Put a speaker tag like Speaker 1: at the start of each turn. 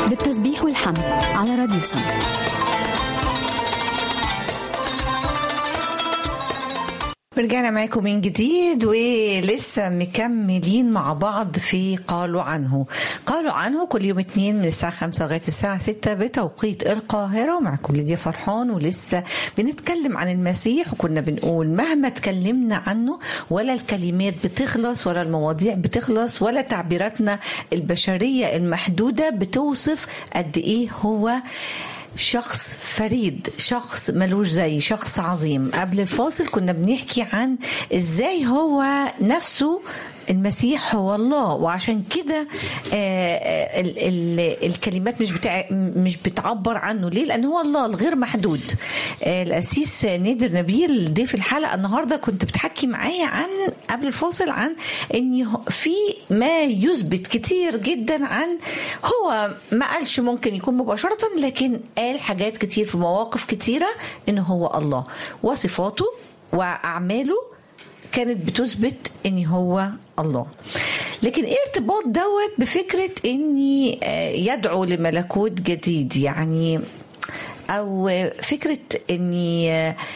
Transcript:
Speaker 1: بالتسبيح والحمد على راديو سمع
Speaker 2: رجعنا معاكم من جديد ولسه مكملين مع بعض في قالوا عنه قالوا عنه كل يوم اتنين من الساعة خمسة لغاية الساعة ستة بتوقيت القاهرة معكم ليديا فرحان ولسه بنتكلم عن المسيح وكنا بنقول مهما اتكلمنا عنه ولا الكلمات بتخلص ولا المواضيع بتخلص ولا تعبيراتنا البشرية المحدودة بتوصف قد ايه هو شخص فريد شخص ملوش زي شخص عظيم قبل الفاصل كنا بنحكي عن ازاي هو نفسه المسيح هو الله وعشان كده آه ال ال الكلمات مش بتاع مش بتعبر عنه ليه لان هو الله الغير محدود آه الاسيس نادر نبيل ضيف الحلقه النهارده كنت بتحكي معايا عن قبل الفاصل عن ان في ما يثبت كتير جدا عن هو ما قالش ممكن يكون مباشره لكن قال حاجات كتير في مواقف كتيره ان هو الله وصفاته واعماله كانت بتثبت ان هو الله لكن ايه ارتباط دوت بفكره اني يدعو لملكوت جديد يعني او فكره اني